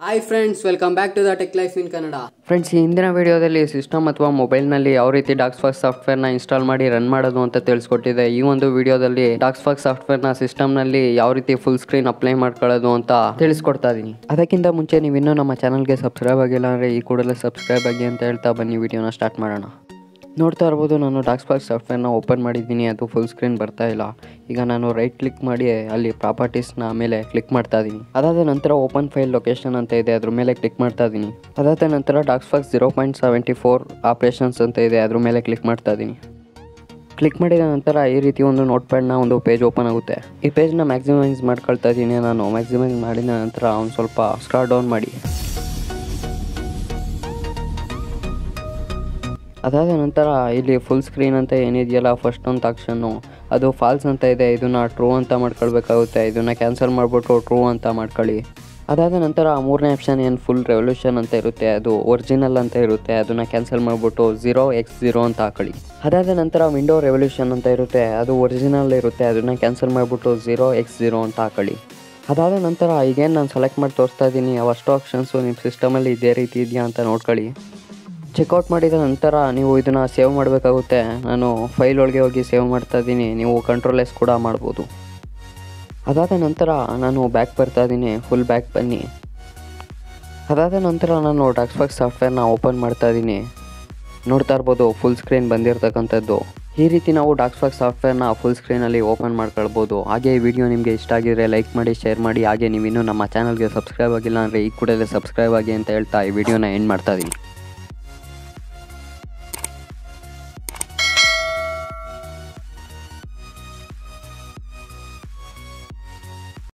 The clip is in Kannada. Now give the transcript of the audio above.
hi friends welcome back to the tech life in Kannada friends ಈ ಹಿಂದಿನ ವಿಡಿಯೋದಲ್ಲಿ ಸಿಸ್ಟಮ್ ಅಥವಾ ಮೊಬೈಲ್ನಲ್ಲಿ ಯಾವ ರೀತಿ ಡಾಕ್ಸ್ಫಾಕ್ಸ್ ಸಾಫ್ಟ್ವೇರ್ನ ಇನ್ಸ್ಟಾಲ್ ಮಾಡಿ ರನ್ ಮಾಡೋದು ಅಂತ ತಿಳಿಸ್ಕೊಟ್ಟಿದೆ ಈ ಒಂದು ವಿಡಿಯೋದಲ್ಲಿ ಡಾಕ್ಸ್ಫಾಕ್ಸ್ ಸಾಫ್ಟ್ವೇರ್ನ ಸಿಸ್ಟಮ್ನಲ್ಲಿ ಯಾವ ರೀತಿ ಫುಲ್ ಸ್ಕ್ರೀನ್ ಅಪ್ಲೈ ಮಾಡ್ಕೊಳ್ಳೋದು ಅಂತ ತಿಳಿಸ್ಕೊಡ್ತಾ ಇದ್ದೀನಿ ಅದಕ್ಕಿಂತ ಮುಂಚೆ ನೀವು ಇನ್ನೂ ನಮ್ಮ ಚಾನಲ್ಗೆ ಸಬ್ಸ್ಕ್ರೈಬ್ ಆಗಿಲ್ಲ ಅಂದರೆ ಈ ಕೂಡಲೇ ಸಬ್ಸ್ಕ್ರೈಬ್ ಆಗಿ ಅಂತ ಹೇಳ್ತಾ ಬನ್ನಿ ವಿಡಿಯೋನ ಸ್ಟಾರ್ಟ್ ಮಾಡೋಣ ನೋಡ್ತಾ ಇರ್ಬೋದು ನಾನು ಡಾಕ್ಸ್ಫಾಕ್ಸ್ ಸಾಫ್ಟ್ವೇರ್ನ ಓಪನ್ ಮಾಡಿದ್ದೀನಿ ಅದು ಫುಲ್ ಸ್ಕ್ರೀನ್ ಬರ್ತಾ ಇಲ್ಲ ಈಗ ನಾನು ರೈಟ್ ಕ್ಲಿಕ್ ಮಾಡಿ ಅಲ್ಲಿ ಪ್ರಾಪರ್ಟೀಸ್ನ ಮೇಲೆ ಕ್ಲಿಕ್ ಮಾಡ್ತಾ ಇದ್ದೀನಿ ಅದಾದ ನಂತರ ಓಪನ್ ಫೈಲ್ ಲೊಕೇಶನ್ ಅಂತ ಇದೆ ಅದ್ರ ಮೇಲೆ ಕ್ಲಿಕ್ ಮಾಡ್ತಾ ಇದ್ದೀನಿ ಅದಾದ ನಂತರ ಡಾಕ್ಸ್ಫಾಕ್ಸ್ zero point seventy four operations ಅಂತ ಇದೆ ಅದ್ರ ಮೇಲೆ ಕ್ಲಿಕ್ ಮಾಡ್ತಾ ಇದ್ದೀನಿ ಕ್ಲಿಕ್ ಮಾಡಿದ ನಂತರ ಈ ರೀತಿ ಒಂದು ನೋಟ್ ಪ್ಯಾಡ್ನ ಒಂದು ಪೇಜ್ ಓಪನ್ ಆಗುತ್ತೆ ಈ ಪೇಜ್ನ ಮ್ಯಾಕ್ಸಿಮೈಸ್ ಮಾಡ್ಕೊಳ್ತಾ ಇದ್ದೀನಿ ನಾನು ಮ್ಯಾಕ್ಸಿಮೈಸ್ ಮಾಡಿದ ನಂತರ ಒಂದು ಸ್ವಲ್ಪ ಸ್ಕ್ರಾಲ್ ಡೌನ್ ಮಾಡಿ ಅದಾದ ನಂತರ ಇಲ್ಲಿ ಫುಲ್ ಸ್ಕ್ರೀನ್ ಅಂತ ಏನಿದೆಯಲ್ಲ ಫಸ್ಟ್ ಒಂದು ಆಕ್ಷನ್ನು ಅದು ಫಾಲ್ಸ್ ಅಂತ ಇದೆ ಇದನ್ನು ಟ್ರೂ ಅಂತ ಮಾಡ್ಕೊಳ್ಬೇಕಾಗುತ್ತೆ ಇದನ್ನು ಕ್ಯಾನ್ಸಲ್ ಮಾಡಿಬಿಟ್ಟು ಟ್ರೂ ಅಂತ ಮಾಡ್ಕೊಳ್ಳಿ ಅದಾದ ನಂತರ ಮೂರನೇ ಆಪ್ಷನ್ ಏನು ಫುಲ್ ರೆವಲ್ಯೂಷನ್ ಅಂತ ಇರುತ್ತೆ ಅದು ಒರಿಜಿನಲ್ ಅಂತ ಇರುತ್ತೆ ಅದನ್ನು ಕ್ಯಾನ್ಸಲ್ ಮಾಡಿಬಿಟ್ಟು ಝೀರೋ ಎಕ್ಸ್ ಝೀರೋ ಅಂತ ಹಾಕೊಳ್ಳಿ ಅದಾದ ನಂತರ ವಿಂಡೋ ರೆವಲ್ಯೂಷನ್ ಅಂತ ಇರುತ್ತೆ ಅದು ಒರಿಜಿನಲ್ ಇರುತ್ತೆ ಅದನ್ನು ಕ್ಯಾನ್ಸಲ್ ಮಾಡಿಬಿಟ್ಟು ಝೀರೋ ಎಕ್ಸ್ ಝೀರೋ ಅಂತ ಹಾಕೊಳ್ಳಿ ಅದಾದ ನಂತರ ಈಗೇನು ನಾನು ಸೆಲೆಕ್ಟ್ ಮಾಡಿ ತೋರಿಸ್ತಾ ಇದ್ದೀನಿ ಅವಷ್ಟು ಆಪ್ಷನ್ಸು ನಿಮ್ಮ ಸಿಸ್ಟಮಲ್ಲಿ ಇದೇ ರೀತಿ ಇದೆಯಾ ಅಂತ ನೋಡ್ಕೊಳ್ಳಿ ಚೆಕ್ಔಟ್ ಮಾಡಿದ ನಂತರ ನೀವು ಇದನ್ನು ಸೇವ್ ಮಾಡಬೇಕಾಗುತ್ತೆ ನಾನು ಫೈಲ್ ಒಳಗೆ ಹೋಗಿ ಸೇವ್ ಮಾಡ್ತಾ ಇದ್ದೀನಿ ನೀವು ಕಂಟ್ರೋಲ್ ಎಸ್ ಕೂಡ ಮಾಡ್ಬೋದು ಅದಾದ ನಂತರ ನಾನು ಬ್ಯಾಕ್ ಬರ್ತಾ ಇದ್ದೀನಿ ಫುಲ್ ಬ್ಯಾಕ್ ಬನ್ನಿ ಅದಾದ ನಂತರ ನಾನು ಡಾಕ್ಸ್ಫಾಕ್ಸ್ ಸಾಫ್ಟ್ವೇರ್ನ ಓಪನ್ ಮಾಡ್ತಾ ಇದ್ದೀನಿ ನೋಡ್ತಾ ಇರ್ಬೋದು ಫುಲ್ ಸ್ಕ್ರೀನ್ ಬಂದಿರತಕ್ಕಂಥದ್ದು ಈ ರೀತಿ ನಾವು ಡಾಕ್ಸ್ಫಾಕ್ಸ್ ಸಾಫ್ಟ್ವೇರ್ನ ಫುಲ್ ಸ್ಕ್ರೀನಲ್ಲಿ ಓಪನ್ ಮಾಡ್ಕೊಳ್ಬೋದು ಹಾಗೆ ಈ ವಿಡಿಯೋ ನಿಮಗೆ ಇಷ್ಟ ಆಗಿದ್ರೆ ಲೈಕ್ ಮಾಡಿ ಶೇರ್ ಮಾಡಿ ಹಾಗೆ ನೀವು ಇನ್ನೂ ನಮ್ಮ ಚಾನಲ್ಗೆ ಸಬ್ಸ್ಕ್ರೈಬ್ ಆಗಿಲ್ಲ ಅಂದರೆ ಈ ಕೂಡಲೇ ಸಬ್ಸ್ಕ್ರೈಬ್ ಆಗಿ ಅಂತ ಹೇಳ್ತಾ ಈ ವಿಡಿಯೋನ ಎಂಡ್ ಮಾಡ್ತಾ ಇದ್ದೀನಿ